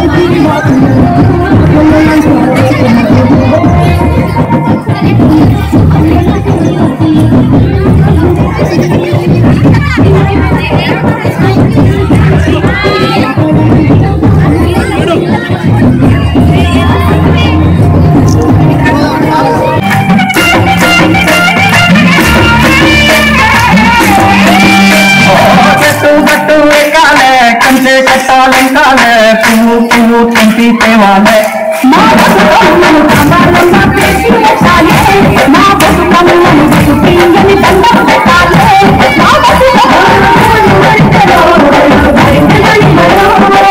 గట్టు గట్టు ఎక్కాలే కంచె కట్టాలెంకాలే పువ్వు పువ్వు తెంపి తేవాలే మా బతుకమ్మను కమలంగా చేసి పెట్టాలి మా బతుకమ్మను తీయని దండం పెట్టాలి మా బతుకమ్మను వరిసెలో, వరిసెలలో,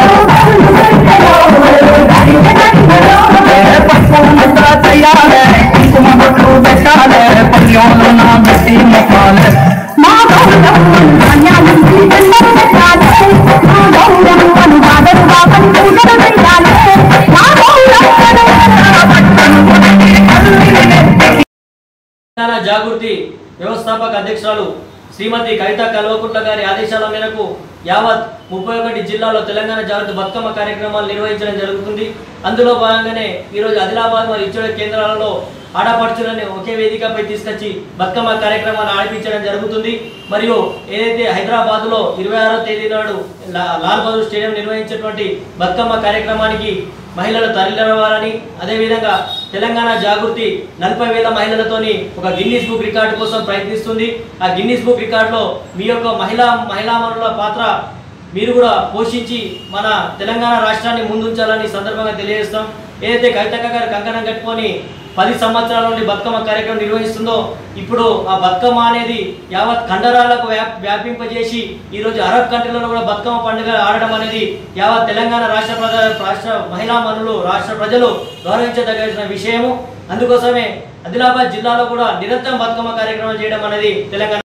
వరిసెలలో, ఏ పప్పు ముద్ద చెయ్యాలే కుంకుమ బొట్లు పెట్టాలే పల్లెలు నా బెట్టి మొక్కాలే మా గౌరమ్మను ధాన్యానికి దండం పెట్టాలి మా గౌరమ్మను బాదరుగా పని పూజలు చేయాలి మా గౌరమ్మను తెలంగాణ జాగృతి వ్యవస్థాపక అధ్యక్షురాలు శ్రీమతి కవిత కల్వకుంట్ల గారి ఆదేశాల మేరకు యావత్ ముప్పై ఒకటి జిల్లాలో తెలంగాణ జాగృతి బతుకమ్మ కార్యక్రమాలు నిర్వహించడం జరుగుతుంది అందులో భాగంగానే ఈరోజు ఆదిలాబాద్ మరియు ఇచ్చోడ కేంద్రాలలో ఆడపడుచులని ఒకే వేదికపై తీసుకొచ్చి బతుకమ్మ కార్యక్రమాన్ని ఆడిపించడం జరుగుతుంది మరియు ఏదైతే హైదరాబాద్లో ఇరవై ఆరో తేదీ నాడు లా- లాల్ బహదూర్ స్టేడియం నిర్వహించేటువంటి బతుకమ్మ కార్యక్రమానికి మహిళలు తరలిరావాలని అదేవిధంగా తెలంగాణ జాగృతి నలభై వేల మహిళలతోని ఒక గిన్నీస్ బుక్ రికార్డు కోసం ప్రయత్నిస్తుంది ఆ గిన్నీస్ బుక్ రికార్డులో మీ యొక్క మహిళా మహిళామణుల పాత్ర మీరు కూడా పోషించి మన తెలంగాణ రాష్ట్రాన్ని ముందుంచాలని ఈ సందర్భంగా తెలియజేస్తాం ఏదైతే కవితక్క గారు కంకణం కట్టుకొని పది సంవత్సరాల నుండి బతుకమ్మ కార్యక్రమం నిర్వహిస్తుందో ఇప్పుడు ఆ బతుకమ్మ అనేది యావత్ కండరాలకు వ్యాప్ వ్యాపింపజేసి ఈరోజు అరబ్ కంట్రీలలో కూడా బతుకమ్మ పండుగ ఆడడం అనేది యావత్ తెలంగాణ రాష్ట్ర ప్రజ రాష్ట్ర మహిళా మనులు రాష్ట్ర ప్రజలు గౌరవించదగిన విషయము అందుకోసమే ఆదిలాబాద్ జిల్లాలో కూడా నిరంతరం బతుకమ్మ కార్యక్రమం చేయడం అనేది తెలంగాణ